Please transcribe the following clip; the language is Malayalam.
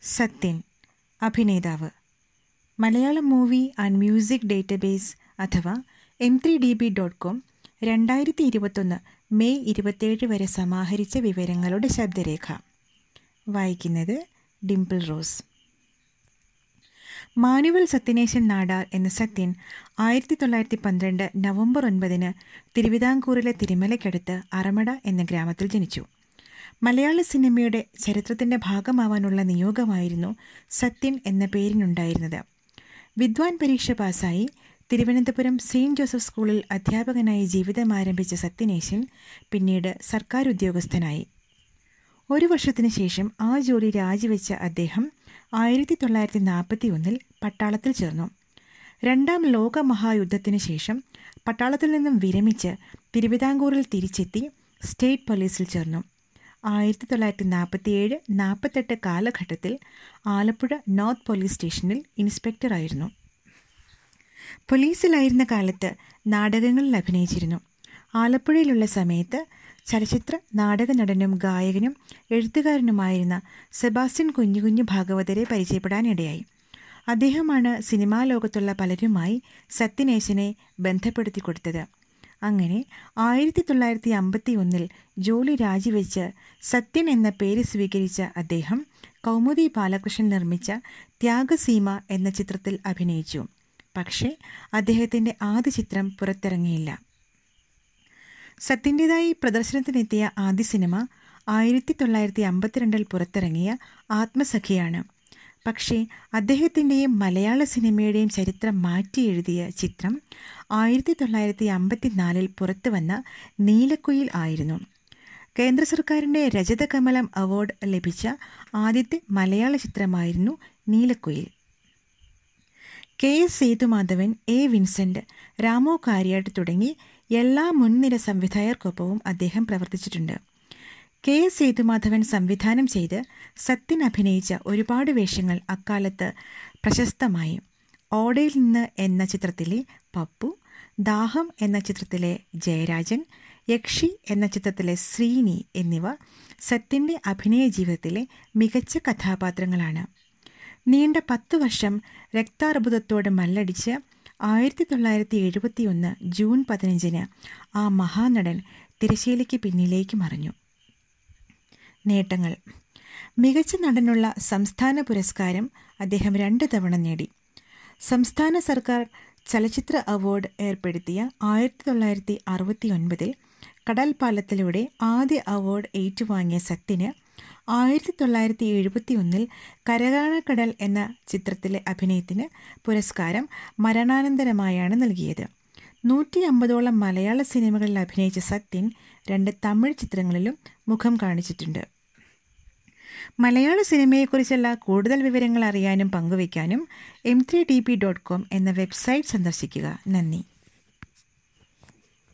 സത്യൻ അഭിനേതാവ് Malayalam movie and music database അഥവാ M three D B dot com രണ്ടായിരത്തി ഇരുപത്തൊന്ന് മെയ് ഇരുപത്തേഴ് വരെ സമാഹരിച്ച വിവരങ്ങളുടെ ശബ്ദരേഖ വായിക്കുന്നത് Dimple Rose Manuel Sathyanesan Nadar എന്ന സത്യൻ ആയിരത്തി തൊള്ളായിരത്തി പന്ത്രണ്ട് നവംബർ ഒൻപതിന് തിരുവിതാംകൂറിലെ തിരുമലയ്ക്കടുത്ത് അറമട എന്ന ഗ്രാമത്തിൽ ജനിച്ചു മലയാള സിനിമയുടെ ചരിത്രത്തിൻ്റെ ഭാഗമാവാനുള്ള നിയോഗമായിരുന്നു സത്യൻ എന്ന പേരിനുണ്ടായിരുന്നത് വിദ്വാൻ പരീക്ഷ പാസ്സായി തിരുവനന്തപുരം സെയിൻറ് ജോസഫ് സ്കൂളിൽ അധ്യാപകനായി ജീവിതം ആരംഭിച്ച സത്യനേശൻ പിന്നീട് സർക്കാർ ഉദ്യോഗസ്ഥനായി ഒരു വർഷത്തിനു ശേഷം ആ ജോലി രാജിവെച്ച അദ്ദേഹം ആയിരത്തി തൊള്ളായിരത്തി നാൽപ്പത്തി ഒന്നിൽ പട്ടാളത്തിൽ ചേർന്നു രണ്ടാം ലോക മഹായുദ്ധത്തിനു ശേഷം പട്ടാളത്തിൽ നിന്നും വിരമിച്ച് തിരുവിതാംകൂറിൽ തിരിച്ചെത്തി സ്റ്റേറ്റ് പോലീസിൽ ചേർന്നു ആയിരത്തി തൊള്ളായിരത്തി നാൽപ്പത്തിയേഴ് നാൽപ്പത്തെട്ട് കാലഘട്ടത്തിൽ ആലപ്പുഴ നോർത്ത് പോലീസ് സ്റ്റേഷനിൽ ഇൻസ്പെക്ടറായിരുന്നു പോലീസിലായിരുന്ന കാലത്ത് നാടകങ്ങളിൽ അഭിനയിച്ചിരുന്നു ആലപ്പുഴയിലുള്ള സമയത്ത് ചലച്ചിത്ര നാടക നടനും ഗായകനും എഴുത്തുകാരനുമായിരുന്ന സെബാസ്റ്റ്യൻ കുഞ്ഞു കുഞ്ഞു ഭാഗവതരെ പരിചയപ്പെടാനിടയായി അദ്ദേഹമാണ് സിനിമാ ലോകത്തുള്ള പലരുമായി സത്യനേശനെ ബന്ധപ്പെടുത്തി കൊടുത്തത് അങ്ങനെ ആയിരത്തി തൊള്ളായിരത്തി അമ്പത്തി ഒന്നിൽ ജോലി രാജിവെച്ച് സത്യൻ എന്ന പേര് സ്വീകരിച്ച അദ്ദേഹം കൗമുദി ബാലകൃഷ്ണൻ നിർമ്മിച്ച ത്യാഗസീമ എന്ന ചിത്രത്തിൽ അഭിനയിച്ചു പക്ഷേ അദ്ദേഹത്തിൻ്റെ ആദ്യ ചിത്രം പുറത്തിറങ്ങിയില്ല സത്യൻ്റെതായി പ്രദർശനത്തിനെത്തിയ ആദ്യ സിനിമ ആയിരത്തി തൊള്ളായിരത്തി അമ്പത്തിരണ്ടിൽ പുറത്തിറങ്ങിയ ആത്മസഖിയാണ് പക്ഷേ അദ്ദേഹത്തിൻ്റെയും മലയാള സിനിമയുടെയും ചരിത്രം മാറ്റി എഴുതിയ ചിത്രം ആയിരത്തി തൊള്ളായിരത്തി അമ്പത്തിനാലിൽ പുറത്തു വന്ന നീലക്കുയിൽ ആയിരുന്നു കേന്ദ്ര സർക്കാരിൻ്റെ രജതകമലം അവാർഡ് ലഭിച്ച ആദ്യത്തെ മലയാള ചിത്രമായിരുന്നു Neelakuyil K S Sethumadhavan A Vincent രാമോ കാര്യാട്ട് തുടങ്ങി എല്ലാ മുൻനിര സംവിധായകർക്കൊപ്പവും അദ്ദേഹം പ്രവർത്തിച്ചിട്ടുണ്ട് കെ എസ് സേതുമാധവൻ സംവിധാനം ചെയ്ത് സത്യൻ അഭിനയിച്ച ഒരുപാട് വേഷങ്ങൾ അക്കാലത്ത് പ്രശസ്തമായി ഓടയിൽ നിന്ന് എന്ന ചിത്രത്തിലെ പപ്പു ദാഹം എന്ന ചിത്രത്തിലെ ജയരാജൻ യക്ഷി എന്ന ചിത്രത്തിലെ ശ്രീനി എന്നിവ സത്യൻ്റെ അഭിനയ ജീവിതത്തിലെ മികച്ച കഥാപാത്രങ്ങളാണ് നീണ്ട പത്തു വർഷം രക്താർബുദത്തോട് മല്ലടിച്ച് ആയിരത്തി തൊള്ളായിരത്തി എഴുപത്തിയൊന്ന് ജൂൺ പതിനഞ്ചിന് ആ മഹാനടൻ തിരശ്ശീലയ്ക്ക് പിന്നിലേക്ക് മറഞ്ഞു നേട്ടങ്ങൾ മികച്ച നടനുള്ള സംസ്ഥാന പുരസ്കാരം അദ്ദേഹം രണ്ട് തവണ നേടി സംസ്ഥാന സർക്കാർ ചലച്ചിത്ര അവാർഡ് ഏർപ്പെടുത്തിയ ആയിരത്തി തൊള്ളായിരത്തി അറുപത്തി ഒൻപതിൽ കടൽ പാലത്തിലൂടെ ആദ്യ അവാർഡ് ഏറ്റുവാങ്ങിയ സത്യന് ആയിരത്തി തൊള്ളായിരത്തി എഴുപത്തി ഒന്നിൽ കരകാണക്കടൽ എന്ന ചിത്രത്തിലെ അഭിനയത്തിന് പുരസ്കാരം മരണാനന്തരമായാണ് നൽകിയത് നൂറ്റി അമ്പതോളം മലയാള സിനിമകളിൽ അഭിനയിച്ച സത്യൻ രണ്ട് തമിഴ് ചിത്രങ്ങളിലും മുഖം കാണിച്ചിട്ടുണ്ട് മലയാള സിനിമയെക്കുറിച്ചുള്ള കൂടുതൽ വിവരങ്ങൾ അറിയാനും പങ്കുവയ്ക്കാനും M three D P dot com എന്ന വെബ്സൈറ്റ് സന്ദർശിക്കുക നന്ദി